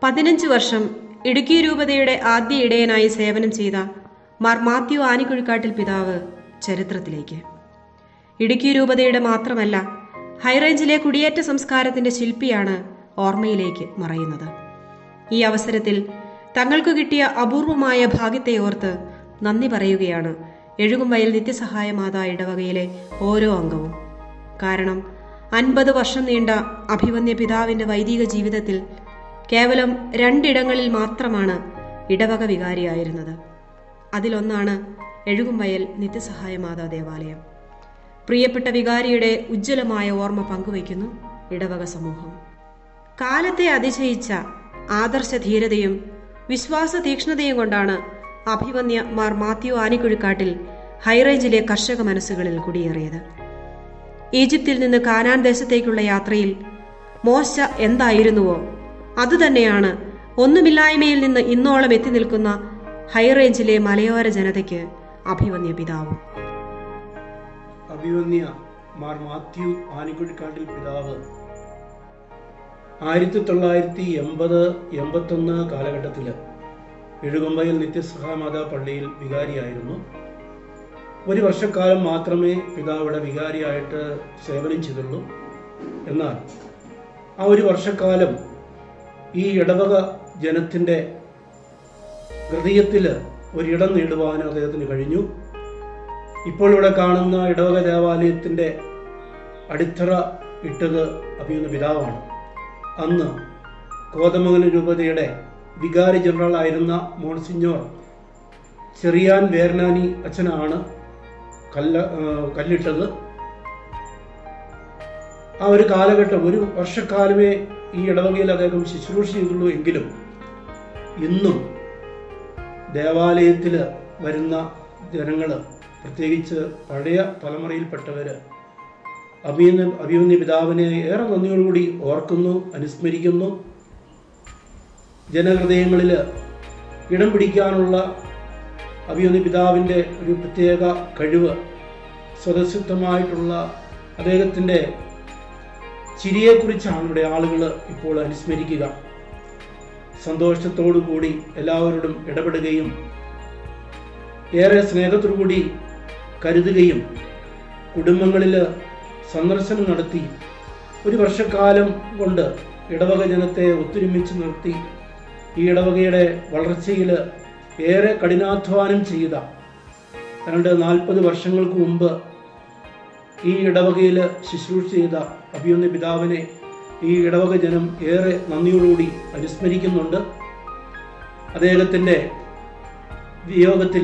പതിനഞ്ച് വർഷം ഇടുക്കി രൂപതയുടെ ആദ്യ ഇടയനായി സേവനം ചെയ്ത മാർ മാത്യു ആനിക്കുഴിക്കാട്ടിൽ പിതാവ് ചരിത്രത്തിലേക്ക് ഇടുക്കി രൂപതയുടെ മാത്രമല്ല ഹൈറേഞ്ചിലെ കുടിയേറ്റ സംസ്കാരത്തിന്റെ ശില്പിയാണ് ഓർമ്മയിലേക്ക് മറയുന്നത് ഈ അവസരത്തിൽ തങ്ങൾക്ക് കിട്ടിയ അപൂർവമായ ഭാഗ്യത്തെ ഓർത്ത് നന്ദി പറയുകയാണ് എഴുകുംവയൽ നിത്യസഹായ മാതാ ഇടവകയിലെ ഓരോ അംഗവും കാരണം അൻപത് വർഷം നീണ്ട അഭിവന്യ പിതാവിന്റെ വൈദിക ജീവിതത്തിൽ കേവലം രണ്ടിടങ്ങളിൽ മാത്രമാണ് ഇടവക വികാരിയായിരുന്നത് അതിലൊന്നാണ് എഴുകുംവയൽ നിത്യസഹായ മാതാ ദേവാലയം പ്രിയപ്പെട്ട വികാരിയുടെ ഉജ്ജ്വലമായ ഓർമ്മ പങ്കുവയ്ക്കുന്നു ഇടവക സമൂഹം കാലത്തെ അതിജയിച്ച ആദർശ ധീരതയും വിശ്വാസ തീക്ഷ്ണതയും കൊണ്ടാണ് അഭിവന്യ മാർ മാത്യു ആനിക്കുഴിക്കാട്ടിൽ ഹൈറേഞ്ചിലെ കർഷക മനസ്സുകളിൽ കുടിയേറിയത് ഈജിപ്തിൽ നിന്ന് കാനാൻ ദേശത്തേക്കുള്ള യാത്രയിൽ മോശ എന്തായിരുന്നുവോ അതുതന്നെയാണ് ഒന്നുമില്ലായ്മയിൽ നിന്ന് ഇന്നോളം എത്തി നിൽക്കുന്ന ഹൈറേഞ്ചിലെ മലയോര ജനതയ്ക്ക് അഭിവന്യ പിതാവും അഭിവന്യ മാർ മാത്യു ആനിക്കുഴിക്കാട്ടിൽ പിതാവ് ആയിരത്തി തൊള്ളായിരത്തി എൺപത് എൺപത്തൊന്ന് കാലഘട്ടത്തിൽ എഴുകുമ്പയിൽ നിത്യസഹാമാതാ പള്ളിയിൽ വികാരിയായിരുന്നു ഒരു വർഷക്കാലം മാത്രമേ പിതാവിടെ വികാരിയായിട്ട് സേവനം ചെയ്തുള്ളൂ എന്നാൽ ആ ഒരു വർഷക്കാലം ഈ ഇടവക ജനത്തിൻ്റെ ഹൃദയത്തിൽ ഒരിടം നേടുവാൻ അദ്ദേഹത്തിന് കഴിഞ്ഞു ഇപ്പോൾ ഇവിടെ കാണുന്ന ഇടവക ദേവാലയത്തിൻ്റെ അടിത്തറ ഇട്ടത് അഭിയുന്ന പിതാവാണ് അന്ന് കോതമംഗലം രൂപതയുടെ വികാരി ജനറൽ ആയിരുന്ന മോൺസിഞ്ഞോർ ചെറിയാൻ വേർനാനി അച്ഛനാണ് കല്ല ആ, കല്ലിട്ടത് ആ ഒരു കാലഘട്ടം ഒരു വർഷക്കാലമേ ഈ ഇടവകയിൽ അദ്ദേഹം ശുശ്രൂഷ ചെയ്തുള്ളൂ എങ്കിലും ഇന്നും ദേവാലയത്തിൽ വരുന്ന ജനങ്ങൾ പ്രത്യേകിച്ച് പഴയ തലമുറയിൽപ്പെട്ടവർ അഭിമന്യ അഭിമന്യ പിതാവിനെ ഏറെ നന്ദിയോടുകൂടി ഓർക്കുന്നു അനുസ്മരിക്കുന്നു ജനഹൃദയങ്ങളിൽ ഇടം പിടിക്കാനുള്ള അഭിമന്യ പിതാവിൻ്റെ ഒരു പ്രത്യേക കഴിവ് സ്വതസിദ്ധമായിട്ടുള്ള അദ്ദേഹത്തിൻ്റെ ചിരിയെക്കുറിച്ചാണ് ഇവിടെ ആളുകൾ ഇപ്പോൾ അനുസ്മരിക്കുക സന്തോഷത്തോടു കൂടി എല്ലാവരോടും ഇടപെടുകയും ഏറെ സ്നേഹത്തോടുകൂടി കരുതുകയും കുടുംബങ്ങളിൽ സന്ദർശനം നടത്തി ഒരു വർഷക്കാലം കൊണ്ട് ഇടവക ജനത്തെ ഒത്തൊരുമിച്ച് നിർത്തി ഈ ഇടവകയുടെ വളർച്ചയിൽ ഏറെ കഠിനാധ്വാനം ചെയ്ത രണ്ട് നാൽപ്പത് വർഷങ്ങൾക്ക് മുമ്പ് ഈ ഇടവകയിൽ ശുശ്രൂഷ ചെയ്ത അഭിയൊന്ന പിതാവിനെ ഈ ഇടവക ജനം ഏറെ നന്ദിയോടുകൂടി അനുസ്മരിക്കുന്നുണ്ട് അദ്ദേഹത്തിൻ്റെ വിയോഗത്തിൽ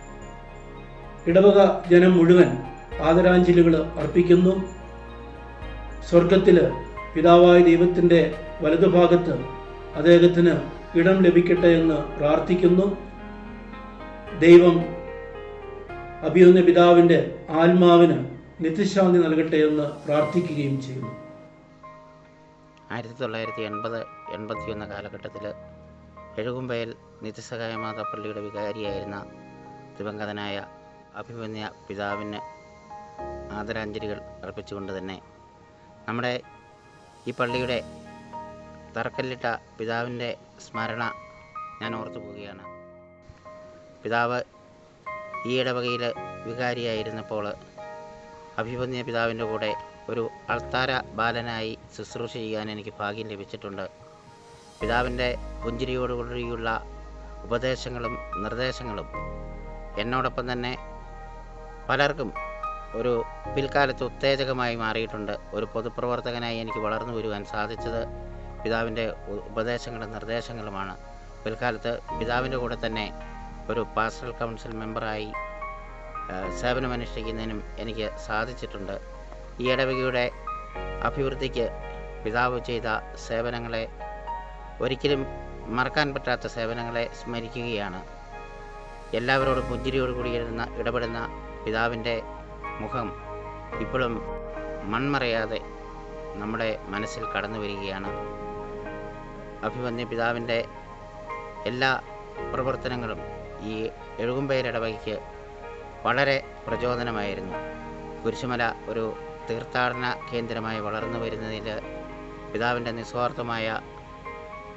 ഇടവക ജനം മുഴുവൻ ആദരാഞ്ജലികൾ അർപ്പിക്കുന്നു സ്വർഗത്തിൽ പിതാവായ ദൈവത്തിൻ്റെ വലതുഭാഗത്ത് അദ്ദേഹത്തിന് ഇടം ലഭിക്കട്ടെ എന്ന് പ്രാർത്ഥിക്കുന്നു ദൈവം അഭിയൊന്ന പിതാവിൻ്റെ ആത്മാവിന് നിത്യശാന്തി നൽകട്ടെ എന്ന് പ്രാർത്ഥിക്കുകയും ചെയ്യുന്നു ആയിരത്തി തൊള്ളായിരത്തി എൺപത് എൺപത്തിയൊന്ന് കാലഘട്ടത്തിൽ എഴുകുമ്പയൽ നിത്യസഹായ മാതാപ്പള്ളിയുടെ വികാരിയായിരുന്ന ദിവംഗതനായ അഭിമന്യ പിതാവിന് ആദരാഞ്ജലികൾ അർപ്പിച്ചുകൊണ്ട് തന്നെ നമ്മുടെ ഈ പള്ളിയുടെ തറക്കല്ലിട്ട പിതാവിൻ്റെ സ്മരണ ഞാൻ ഓർത്തു പോവുകയാണ് പിതാവ് ഈ ഇടവകയിൽ വികാരിയായിരുന്നപ്പോൾ അഭിമന്യ പിതാവിൻ്റെ കൂടെ ഒരു അൾത്താര ബാലനായി ശുശ്രൂഷ ചെയ്യാൻ എനിക്ക് ഭാഗ്യം ലഭിച്ചിട്ടുണ്ട് പിതാവിൻ്റെ പുഞ്ചിരിയോടുകൂടിയുള്ള ഉപദേശങ്ങളും നിർദ്ദേശങ്ങളും എന്നോടൊപ്പം തന്നെ പലർക്കും ഒരു പിൽക്കാലത്ത് ഉത്തേജകമായി മാറിയിട്ടുണ്ട് ഒരു പൊതുപ്രവർത്തകനായി എനിക്ക് വളർന്നു വരുവാൻ സാധിച്ചത് പിതാവിൻ്റെ ഉ- ഉപദേശങ്ങളും നിർദ്ദേശങ്ങളുമാണ് പിൽക്കാലത്ത് പിതാവിൻ്റെ കൂടെ തന്നെ ഒരു പാസ്റ്റൽ കൗൺസിൽ മെമ്പറായി ആ, സേവനമനുഷ്ഠിക്കുന്നതിനും എനിക്ക് സാധിച്ചിട്ടുണ്ട് ഈ ഇടവകയുടെ അഭിവൃദ്ധിക്ക് പിതാവ് ചെയ്ത സേവനങ്ങളെ ഒരിക്കലും മറക്കാൻ പറ്റാത്ത സേവനങ്ങളെ സ്മരിക്കുകയാണ് എല്ലാവരോടും പുഞ്ചിരിയോട് കൂടിയിരുന്ന ഇടപെടുന്ന പിതാവിൻ്റെ മുഖം ഇപ്പോഴും മൺമറയാതെ നമ്മുടെ മനസ്സിൽ കടന്നു വരികയാണ് അഭിമന്യ പിതാവിൻ്റെ എല്ലാ പ്രവർത്തനങ്ങളും ഈ എഴുകുമ്പേരിടവകയ്ക്ക് വളരെ പ്രചോദനമായിരുന്നു കുരിശുമല ഒരു തീർത്ഥാടന കേന്ദ്രമായി വളർന്നു വരുന്നതിൽ പിതാവിൻ്റെ നിസ്വാർത്ഥമായ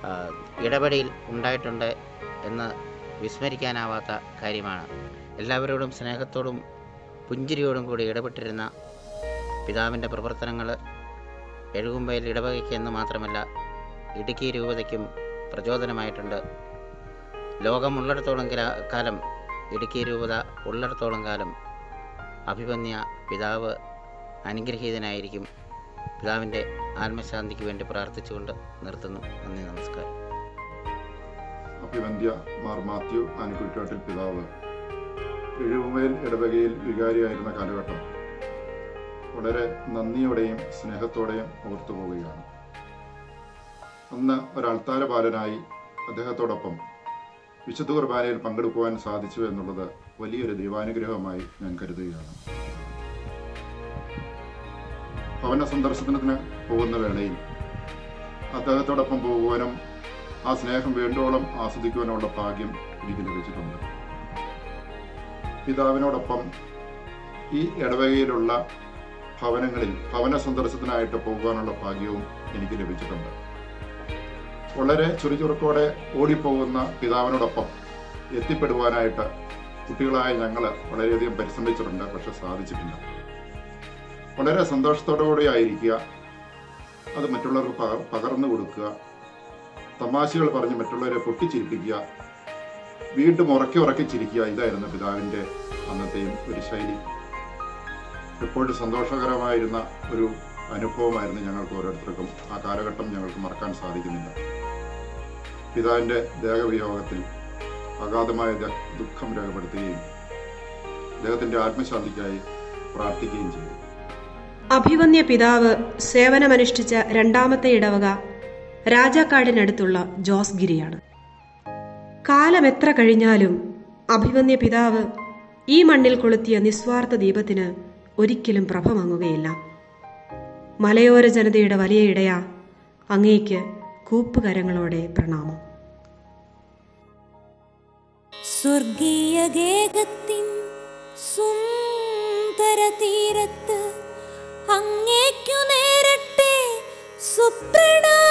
ആ, ഇടപെടൽ ഉണ്ടായിട്ടുണ്ട് എന്ന് വിസ്മരിക്കാനാവാത്ത കാര്യമാണ് എല്ലാവരോടും സ്നേഹത്തോടും പുഞ്ചിരിയോടും കൂടി ഇടപെട്ടിരുന്ന പിതാവിൻ്റെ പ്രവർത്തനങ്ങൾ എഴുകുമ്പയിൽ ഇടവകയ്ക്ക് എന്ന് മാത്രമല്ല ഇടുക്കി രൂപതയ്ക്കും പ്രചോദനമായിട്ടുണ്ട് ലോകമുള്ളിടത്തോളം കില- കാലം ഇടുക്കി രൂപത ഉള്ളിടത്തോളം കാലം അഭിമന്യ പിതാവ് അനുഗ്രഹീതനായിരിക്കും പിതാവിൻ്റെ ആത്മശാന്തിക്ക് വേണ്ടി പ്രാർത്ഥിച്ചുകൊണ്ട് നിർത്തുന്നു നന്ദി നമസ്കാരം അഭിവന്ധ്യ മാർ മാത്യു ആനിക്കുഴിക്കാട്ടിൽ പിതാവ് എഴുമേൽ ഇടവകയിൽ വികാരിയായിരുന്ന കാലഘട്ടം വളരെ നന്ദിയോടെയും സ്നേഹത്തോടെയും ഓർത്തു പോവുകയാണ് അന്ന് ഒരു അൾത്താര ബാലനായി അദ്ദേഹത്തോടൊപ്പം വിശുദ്ധ കുർബാനയിൽ പങ്കെടുക്കുവാൻ സാധിച്ചു എന്നുള്ളത് വലിയൊരു ദൈവാനുഗ്രഹമായി ഞാൻ കരുതുകയാണ് ഭവന സന്ദർശനത്തിന് പോകുന്ന വേളയിൽ അദ്ദേഹത്തോടൊപ്പം പോകുവാനും ആ സ്നേഹം വേണ്ടോളം ആസ്വദിക്കുവാനുള്ള ഭാഗ്യം എനിക്ക് ലഭിച്ചിട്ടുണ്ട് പിതാവിനോടൊപ്പം ഈ ഇടവകയിലുള്ള ഭവനങ്ങളിൽ ഭവന സന്ദർശനത്തിനായിട്ട് പോകുവാനുള്ള ഭാഗ്യവും എനിക്ക് ലഭിച്ചിട്ടുണ്ട് വളരെ ചുറുചുറുക്കോടെ ഓടിപ്പോകുന്ന പിതാവിനോടൊപ്പം എത്തിപ്പെടുവാനായിട്ട് കുട്ടികളായ ഞങ്ങൾ വളരെയധികം പരിശ്രമിച്ചിട്ടുണ്ട് പക്ഷെ സാധിച്ചിട്ടില്ല വളരെ സന്തോഷത്തോടുകൂടി ആയിരിക്കുക അത് മറ്റുള്ളവർക്ക് പകർ- പകർന്നു കൊടുക്കുക തമാശകൾ പറഞ്ഞ് മറ്റുള്ളവരെ പൊട്ടിച്ചിരിപ്പിക്കുക വീണ്ടും ഉറക്കി ഉറക്കി ചിരിക്കുക ഇതായിരുന്നു പിതാവിൻ്റെ അന്നത്തെയും ഒരു ശൈലി എപ്പോഴും സന്തോഷകരമായിരുന്ന ഒരു അനുഭവമായിരുന്നു ഞങ്ങൾക്ക് ഓരോരുത്തർക്കും ആ കാലഘട്ടം ഞങ്ങൾക്ക് മറക്കാൻ സാധിക്കുന്നില്ല പിതാവിൻ്റെ ദേഹവിയോഗത്തിൽ അഗാധമായ ദ- ദുഃഖം രേഖപ്പെടുത്തുകയും അദ്ദേഹത്തിൻ്റെ ആത്മശാന്തിക്കായി പ്രാർത്ഥിക്കുകയും ചെയ്തു അഭിവന്യ പിതാവ് സേവനമനുഷ്ഠിച്ച രണ്ടാമത്തെ ഇടവക രാജാക്കാടിനടുത്തുള്ള ജോസ് ഗിരിയാണ് കാലം എത്ര കഴിഞ്ഞാലും അഭിവന്യ പിതാവ് ഈ മണ്ണിൽ കൊളുത്തിയ നിസ്വാർത്ഥ ദീപത്തിന് ഒരിക്കലും പ്രഭ മങ്ങുകയില്ല മലയോര ജനതയുടെ വലിയ ഇടയ അങ്ങേക്ക് കൂപ്പുകരങ്ങളോടെ പ്രണാമം സ്വർഗീയ ഗേഹത്തിൻ സുന്ദര തീരത്ത് അങ്ങേക്കു നേരട്ടെ സുപ്രണാമങ്ങൾ